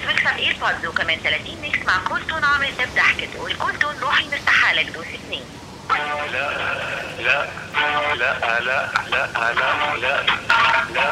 واكسب ايربودز وكمان 30 ميكس مع كول تون عامل زي ضحكته والكول تون روحي مستحالك دوس اتنين لا لا لا لا لا لا لا لا لا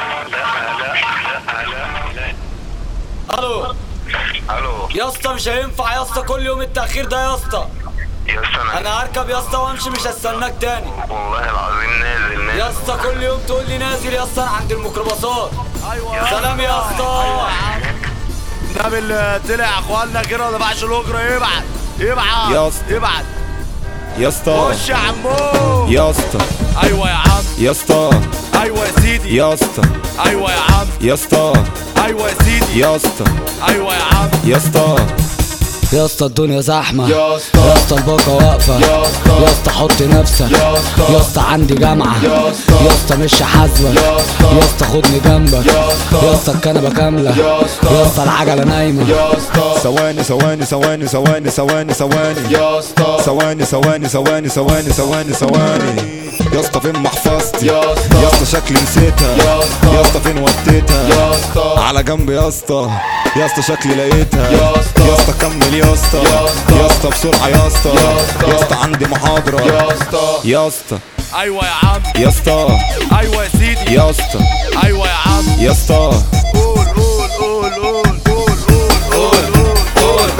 لا لا الو الو يا اسطى مش هينفع يا اسطى كل يوم التاخير ده يا اسطى يا اسطى انا انا هركب يا اسطى وامشي مش هستناك تاني والله العظيم نازل نازل يا اسطى كل يوم تقول لي نازل يا اسطى أنا عند الميكروباصات سلام يا اسطى النبي اللي طلع يا اخوانا كده ما دفعش الاجره يبعت يبعت يا اسطى. يبعت يا اسطى خش يا عمو يا اسطى ايوه يا عم يا اسطى ايوه يا سيدي يا اسطى ايوه يا عم يا اسطى ايوه يا سيدي يا اسطى ايوه يا عم يا اسطى يا اسطى الدنيا زحمه يا اسطى. يا اسطى الباقه واقفه يا اسطى. يا اسطى حط نفسك يا اسطى. يا اسطى عندي جامعه يا اسطى. يا اسطى مش حاسبك يا اسطى. يا اسطى خدني جنبك يا اسطى. يا اسطى الكنبه كامله يا اسطى. يا اسطى العجله نايمه يا اسطى ثواني ثواني ثواني ثواني ثواني ثواني يا اسطى ثواني ثواني ثواني ثواني ثواني ثواني يا اسطى فين محفظتي يا اسطى. يا اسطى شكلي نسيتها يا اسطى. يا اسطى فين وديتها يا اسطى. على جنب يا اسطى يا اسطى شكلي لقيتها يا اسطى. يا اسطى كمل يا اسطى يا اسطى. يا اسطى بسرعه يا اسطى يا اسطى. يا اسطى عندي محاضره يا اسطى. يا اسطى ايوه يا عم يا اسطى ايوه يا سيدي يا اسطى ايوه يا عم يا اسطى قول قول قول قول قول قول قول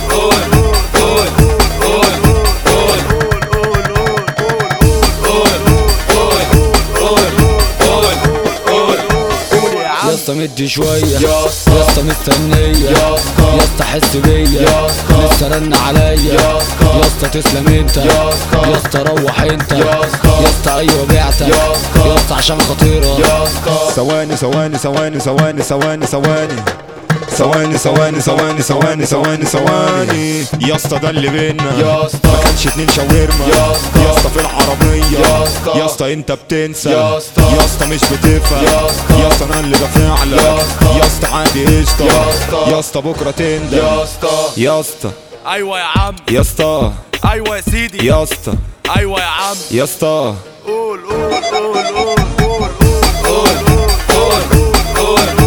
يا اسطى مدي شويه يا اسطى. يا اسطى مستنيه يا اسطى. يا اسطى حس بيا يا اسطى. لسه رن عليا يا اسطى. يا اسطى تسلم انت يا اسطى. يا اسطى روح انت يا اسطى. يا اسطى ايوه بعتك يا اسطى. يا اسطى عشان خطيره يا اسطى ثواني ثواني ثواني ثواني ثواني ثواني ثواني ثواني ثواني ثواني ثواني ثواني يا اسطى ده اللي بينا يا اسطى. ما كانش اتنين شاورما يا اسطى. يا اسطى في العربية يا اسطى. يا اسطى انت بتنسى يا اسطى. يا اسطى مش بتفهم يا اسطى. يا اسطى انا اللي دافع لك يا اسطى. يا اسطى عادي قشطة يا اسطى. يا اسطى بكرة تندم يا اسطى يا اسطى ايوه يا عم يا اسطى ايوه يا سيدي يا اسطى ايوه يا عم يا اسطى قول قول قول قول قول قول قول قول قول